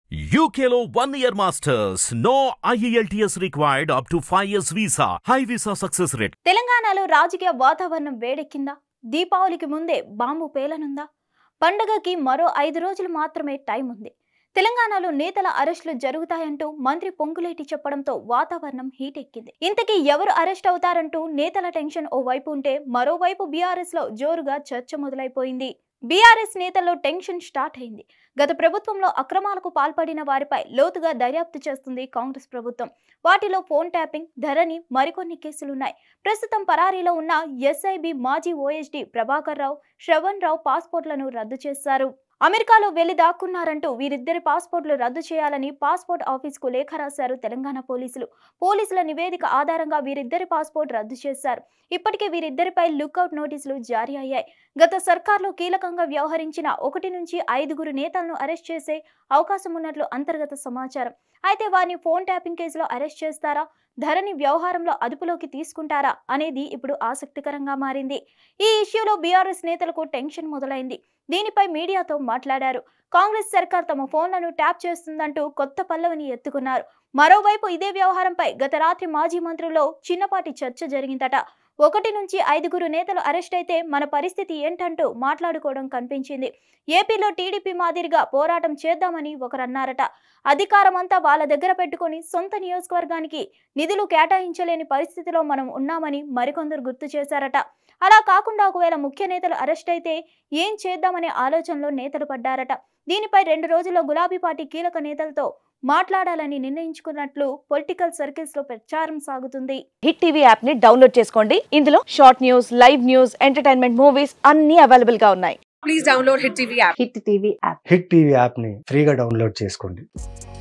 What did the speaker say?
UKLO one year masters. No IELTS required up to 5 years visa. High visa success rate. తెలంగాణలో రాజకీయ వాతావరణం వేడెక్కిందా దీపావళికి ముందే బాంబు పేలనుందా పండగకి మరో ఐదు రోజులు మాత్రమే టైం ఉంది తెలంగాణలో నేతల అరెస్టులు జరుగుతాయంటూ మంత్రి పొంగులేటి చెప్పడంతో వాతావరణం హీట్ ఎక్కింది ఇంతకీ ఎవరు అరెస్ట్ అవుతారంటూ నేతల టెన్షన్ ఓ వైపు ఉంటే మరోవైపు బీఆర్ఎస్ లో జోరుగా చర్చ మొదలైపోయింది బీఆర్ఎస్ నేతల్లో టెన్షన్ స్టార్ట్ అయింది గత ప్రభుత్వంలో అక్రమాలకు పాల్పడిన వారిపై లోతుగా దర్యాప్తు చేస్తుంది కాంగ్రెస్ ప్రభుత్వం వాటిలో ఫోన్ ట్యాపింగ్ ధరణి మరికొన్ని కేసులున్నాయి ప్రస్తుతం పరారీలో ఉన్న ఎస్ఐబి మాజీ ఓఎస్డీ ప్రభాకర్ రావు శ్రవణ్ రావు పాస్పోర్ట్లను రద్దు చేశారు అమెరికాలో వెళ్లి దాక్కున్నారంటూ వీరిద్దరి పాస్పోర్ట్లు రద్దు చేయాలని పాస్పోర్ట్ ఆఫీస్కు లేఖ రాశారు తెలంగాణ పోలీసులు పోలీసుల నివేదిక ఆధారంగా వీరిద్దరి పాస్పోర్ట్ రద్దు చేశారు ఇప్పటికే వీరిద్దరిపై లుకౌట్ నోటీసులు జారీ అయ్యాయి గత సర్కార్లో కీలకంగా వ్యవహరించిన ఒకటి నుంచి ఐదుగురు నేతలను అరెస్ట్ చేసే అవకాశం ఉన్నట్లు అంతర్గత సమాచారం అయితే వారిని ఫోన్ ట్యాపింగ్ కేసులో అరెస్ట్ చేస్తారా ధరణి వ్యవహారంలో అదుపులోకి తీసుకుంటారా అనేది ఇప్పుడు ఆసక్తికరంగా మారింది ఈ ఇష్యూలో బీఆర్ఎస్ నేతలకు టెన్షన్ మొదలైంది దీనిపై మీడియాతో మాట్లాడారు కాంగ్రెస్ సర్కార్ తమ ఫోన్లను ట్యాప్ చేస్తుందంటూ కొత్త పల్లవిని ఎత్తుకున్నారు మరోవైపు ఇదే వ్యవహారంపై గత రాత్రి మాజీ మంత్రుల్లో చిన్నపాటి చర్చ జరిగిందట ఒకటి నుంచి ఐదుగురు నేతలు అరెస్ట్ అయితే మన పరిస్థితి ఏంటంటూ మాట్లాడుకోవడం కనిపించింది ఏపీలో టీడీపీ మాదిరిగా పోరాటం చేద్దామని ఒకరన్నారట అధికారం అంతా వాళ్ళ దగ్గర పెట్టుకొని సొంత నియోజకవర్గానికి నిధులు కేటాయించలేని పరిస్థితిలో మనం ఉన్నామని మరికొందరు గుర్తు చేశారట అలా కాకుండా ఒకవేళ ముఖ్య నేతలు అరెస్ట్ అయితే ఏం చేద్దామనే ఆలోచనలో నేతలు పడ్డారట దీనిపై రెండు రోజుల్లో గులాబీ పార్టీ కీలక నేతలతో మాట్లాడాలని నిర్ణయించుకున్నట్లు పొలిటికల్ సర్కిల్స్ లో ప్రచారం సాగుతుంది హిట్ టీవీ యాప్ ని డౌన్లోడ్ చేసుకోండి ఇందులో short news live news entertainment movies అన్ని అవైలబుల్ గా ఉన్నాయి please download Hit TV app. Hit TV app hit TV యాప్ని ఫ్రీగా డౌన్లోడ్ చేసుకోండి